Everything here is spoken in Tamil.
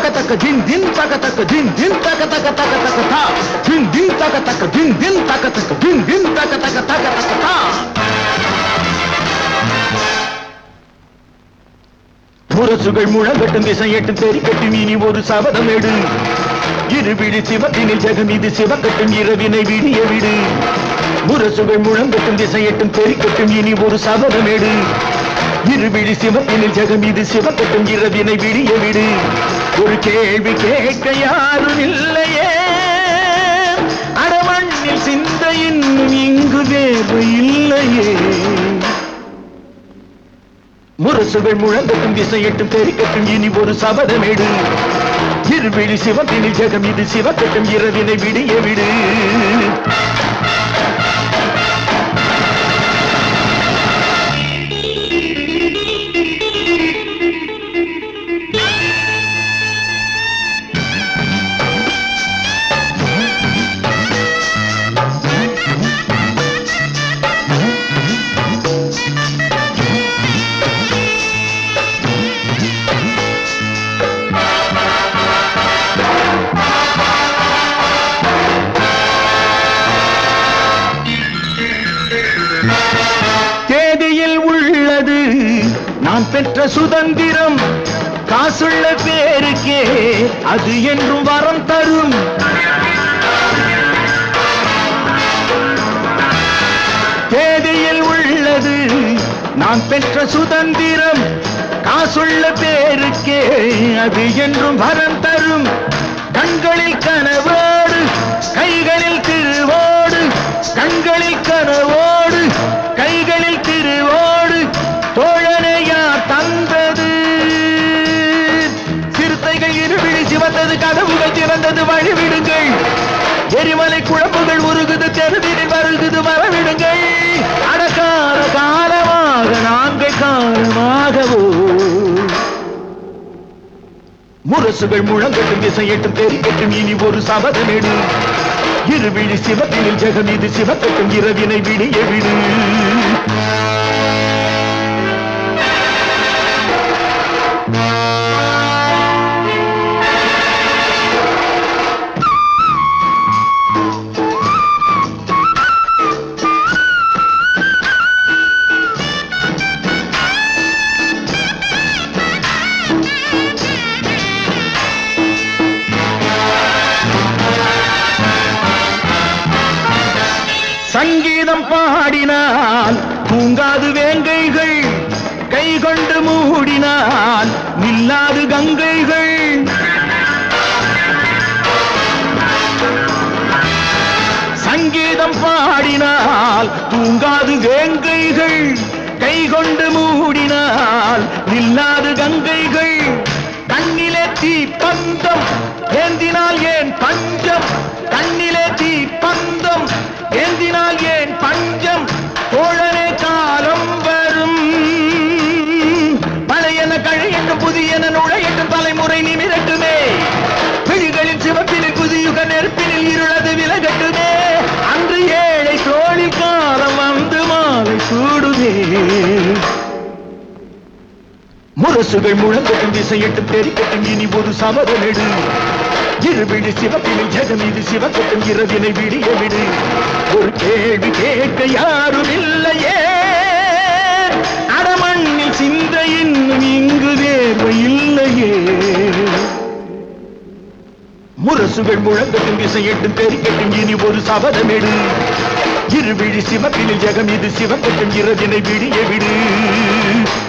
தக்க தின் தின் தக தக்க தின் தின் தக தக தக தக தா தின் தின் தக தக்க தின் தின் தக தக்க தின் தின் தக தக தக தக தா முரசுகள் முழங்கட்டும் திசையட்டும் தெரிக்கட்டும் இனி ஒரு சபதம் எடு இருவிழி சிவத்தினில் ஜெகம் இது சிவக்கட்டும் இரவினை விடிய விடு முரசுகள் முழங்கட்டும் திசையட்டும் தெரிக்கட்டும் இனி ஒரு சபதம் எடு இருவிழி சிவத்தினில் ஜெகம் இது சிவக்கட்டும் இரவினை விடிய விடு ஒரு கேள்வி கேட்க யாரும் இல்லையே அடமண்ணில் சிந்த இன்னும் இங்கு வேறு இல்லையே முரசுகள் முழங்கட்டும் திசையட்டும் தெரிக்கட்டும் இனி ஒரு சபதமேடு இருவிழி சிவத்தினில் ஜெகம் இது சிவக்கட்டும் இரவினை விடிய விடு தேதியில் உள்ளது நான் பெற்ற சுதந்திரம் காசுள்ள பேருக்கே அது என்றும் வரம் தரும் தேதியில் உள்ளது நான் பெற்ற சுதந்திரம் காசுள்ள பேருக்கே அது என்றும் வரம் தரும் கண்களில் கனவோடு கைகளில் திருவோடு கண்களில் கனவோடு கைகளில் திருவோடு தோழனையா தந்தது சிறுத்தைகள் இருவிழி சிவந்தது கதவுகள் திறந்தது வழிவிடுங்கள் எரிமலை குழம்புகள் உருகுது தெருவினில் வருகுது வரவிடுங்கள் அடக்கால காலமாக நாங்கள் காலமாகவோ முரசுகள் முழங்கட்டும் திசையட்டும் தெரிக்கட்டும் இனி ஒரு சபதமேடு இருவிழி சிவத்தினில் ஜெகம் இது சிவக்கட்டும் இரவினை விடிய விடு சங்கீதம் பாடினால் தூங்காது வேங்கைகள் கை கொண்டு மூடினால் நில்லாது கங்கைகள் சங்கீதம் பாடினால் தூங்காது வேங்கைகள் கை கொண்டு மூடினால் நில்லாது கங்கைகள் கண்ணிலே தீ பந்தம் ஏந்தினால் ஏன் பஞ்சம் கண்ணிலே தீ பந்தம் ஏந்தினால் ஏன் பஞ்சம் தோழனே காலம் வரும் பழையன கழையட்டும் புதியன நுழையட்டும் தலைமுறை நிமிரட்டுமே விழிகளின் சிவப்பினில் புதியுக நெருப்பினில் இருளது விலகட்டுமே அன்று ஏழை தோழி காலம் வந்து மாலை சூடுதே முரசுகள் முழங்கட்டும் திசையட்டும் தெரிக்கட்டும் இனி ஒரு சபதமெடு இருவிழி சிவப்பினில் ஜெகம் இது சிவக்கட்டும் இரவினை விடிய விடு ஒரு கேள்வி கேட்க யாரும் இல்லையே அடமண்ணில் சிந்த இன்னும் இங்கு தேர்வு இல்லையே முரசுகள் முழங்கட்டும் திசையட்டும் தெரிக்கட்டும் இனி ஒரு சபதமெடு இருவிழி சிவப்பினில் ஜெகம் இது சிவக்கட்டும் இரவினை விடிய விடு